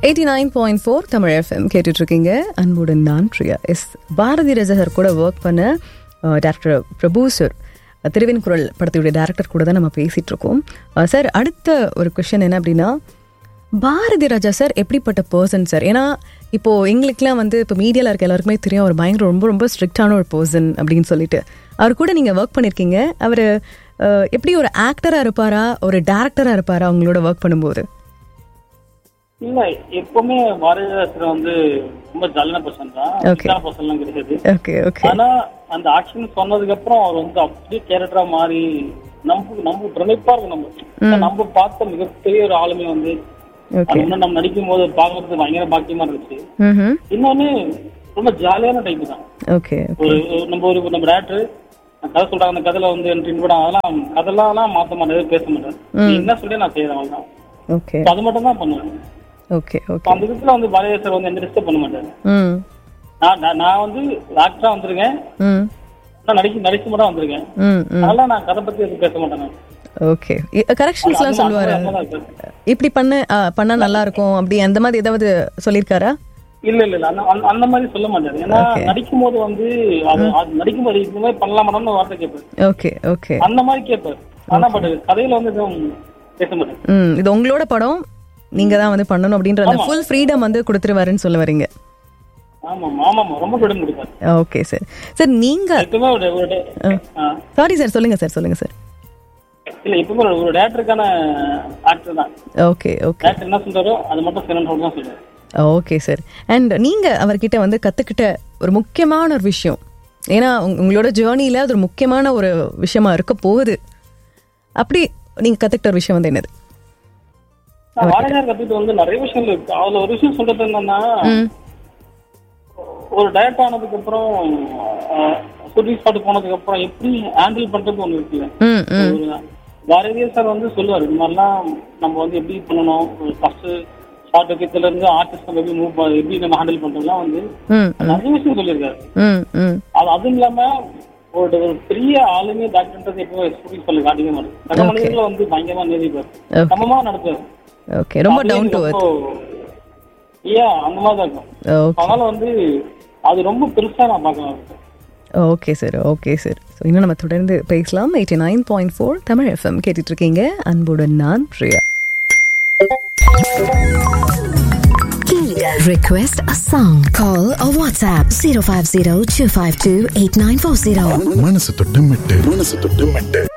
Eighty nine point four Tamil FM கேட்டுட்டு இருக்கீங்க அன்புடன் நான் பிரியா எஸ் பாரதி ரஜா சார் கூட ஒர்க் பண்ண டேரக்டர் பிரபு சார் திருவெண்குரல் படத்துடைய டேரக்டர் கூட தான் நம்ம பேசிட்டு இருக்கோம் சார் அடுத்த ஒரு கொஷன் என்ன அப்படின்னா பாரதி ராஜா சார் எப்படிப்பட்ட பர்சன் சார் ஏன்னா இப்போ எங்களுக்குலாம் வந்து இப்போ மீடியாவில் இருக்க எல்லாருக்குமே தெரியும் அவர் பயங்கர ரொம்ப ரொம்ப ஸ்ட்ரிக்டான ஒரு பர்சன் அப்படின்னு சொல்லிட்டு அவர் கூட நீங்கள் ஒர்க் பண்ணியிருக்கீங்க அவர் எப்படி ஒரு ஆக்டராக இருப்பாரா ஒரு டேரக்டராக இருப்பாரா அவங்களோட ஒர்க் பண்ணும்போது இல்ல எப்பவுமே பாரதிதாசன் வந்து ரொம்ப ஜாலியான பர்சன் தான் Okay. பர்சன்லாம் கிடையாது ஓகே ஓகே ஆனா அந்த ஆக்ஷன் சொன்னதுக்கு அப்புறம் அவர் வந்து அப்படியே கேரக்டரா மாறி நம்ம நம்ம பிரமிப்பா இருக்கும் நம்ம நம்ம பார்த்த மிகப்பெரிய ஒரு ஆளுமை வந்து ஓகே அது இன்னும் நம்ம நடிக்கும் போது பாக்குறதுக்கு பயங்கர பாக்கியமா இருந்துச்சு ம் இன்னொன்னு ரொம்ப ஜாலியான டைப் தான் ஓகே ஒரு ஒரு- நம்ம ஒரு நம்ம டேரக்டர் கதை சொல்றாங்க அந்த கதையில வந்து எனக்கு இன்படம் அதெல்லாம் கதெல்லாம் மாத்த மாட்டேன் பேச மாட்டேன் நீ என்ன சொல்லி நான் செய்யறேன் அவ்வளவுதான் ஓகே So அது மட்டும் தான் பண்ணுவேன் ஓகே So ஓகே அந்த விதத்துல வந்து பாரதிதாசன் வந்து எந்த டிஸ்டர்ப் பண்ண மாட்டாரு ம் நான் நான்- நான் வந்து ஆக்டரா வந்திருக்கேன் ம் நான் நடிக்க நடிச்சு மட்டும் வந்திருக்கேன் ம் ம் அதனால நான் கதை பத்தி எதுவும் பேச மாட்டேன் நான். ஓகே கரெக்ஷன்ஸ்லாம் அது- சொல்லுவாரு அது தான் இருக்கு. இப்படி பண்ண ஆ, பண்ணா நல்லா இருக்கும் அப்படி அந்த மாதிரி ஏதாவது சொல்லியிருக்காரா இல்ல இல்ல இல்ல அந்த- அந்த- அந்த மாதிரி சொல்ல மாட்டாரு ஏன்னா Okay. நடிக்கும் போது வந்து அது அது நடிக்கும் போது இந்த மாதிரி பண்ணலாமான்னு ஒரு வார்த்தை கேட்பாரு ஓகே ஓகே அந்த மாதிரி கேட்பாரு ஆனா பட் கதையில வந்து எதுவும் பேச மாட்டாரு ம் இது உங்களோட படம் நீங்க தான் வந்து பண்ணணும் அப்படின்ற அந்த ஃபுல் ஃப்ரீடம் வந்து கொடுத்துருவாருன்னு சொல்ல வரீங்க ஆமா ஆமா ரொம்ப ஃப்ரீடம் கொடுப்பாரு ஓகே சார் சார் நீங்க எப்பவுமே ஒரு ஒரு டே- ஆ. சாரி சார் சொல்லுங்க சார் சொல்லுங்க சார் இல்ல எப்பவுமே ஒரு- ஒரு டேரக்டருக்கான ஆக்டர் தான் ஓகே ஓகே டேரக்டர் என்ன சொல்றாரோ அது மட்டும் செய்யணும் தான் சொல்றாரு ஓகே சார் அண்ட் நீங்க அவர்கிட்ட வந்து கத்துக்கிட்ட ஒரு முக்கியமான ஒரு விஷயம் ஏன்னா உங்க- உங்களோட ஜேர்னில அது ஒரு முக்கியமான ஒரு விஷயமா இருக்க போகுது அப்படி நீங்க கத்துக்கிட்ட ஒரு விஷயம் வந்து என்னது நான் வாடகையார் கத்துக்கிட்டு வந்து நிறைய விஷயங்கள் இருக்கு அதுல ஒரு விஷயம் சொல்றது என்னன்னா ம் ஒரு டயட் ஆனதுக்கு அப்புறம் ஷூட்டிங் ஸ்பாட் போனதுக்கு அப்புறம் எப்படி ஹேண்டில் பண்றது ஒண்ணு இருக்குல்ல ம் ம் ஒரு பாரதிய சார் வந்து சொல்லுவாரு இந்த மாதிரிலாம் நம்ம வந்து எப்படி பண்ணணும் ஃபர்ஸ்ட் ஷார்ட் வைக்கிறதுல இருந்து ஆர்டிஸ்ட் நம்ம எப்படி மூவ் எப்படி நம்ம ஹேண்டில் பண்றதுலாம் வந்து ம் நிறைய விஷயம் சொல்லியிருக்காரு ம் ம் அது அதுவும் இல்லாம ஒரு ஒரு பெரிய ஆளுமே டாக்டர்ன்றது எப்போ ஷூட்டிங் ஸ்பாட்ல காட்டிக்க மாட்டேன் சக மனிதர்களை வந்து பயங்கரமா நேசிப்பாரு Okay. சமமா நடத்துவாரு ஓகே ரொம்ப டவுன் டு அர்த் ஏன் அந்த மாதிரி தான் இருக்கும் ஓகே அதனால வந்து அது ரொம்ப பெருசா நான் பார்க்கலாம் okay sir okay sir so இன்னும் நம்ம தொடர்ந்து பேசலாம் eighty nine point four Tamil FM கேட்டுட்டு இருக்கீங்க அன்புடன் நான் Priya Request a song. Call or WhatsApp 050 252 8940. மனசு தொட்டு மெட்டு மனசு தொட்டு மெட்டு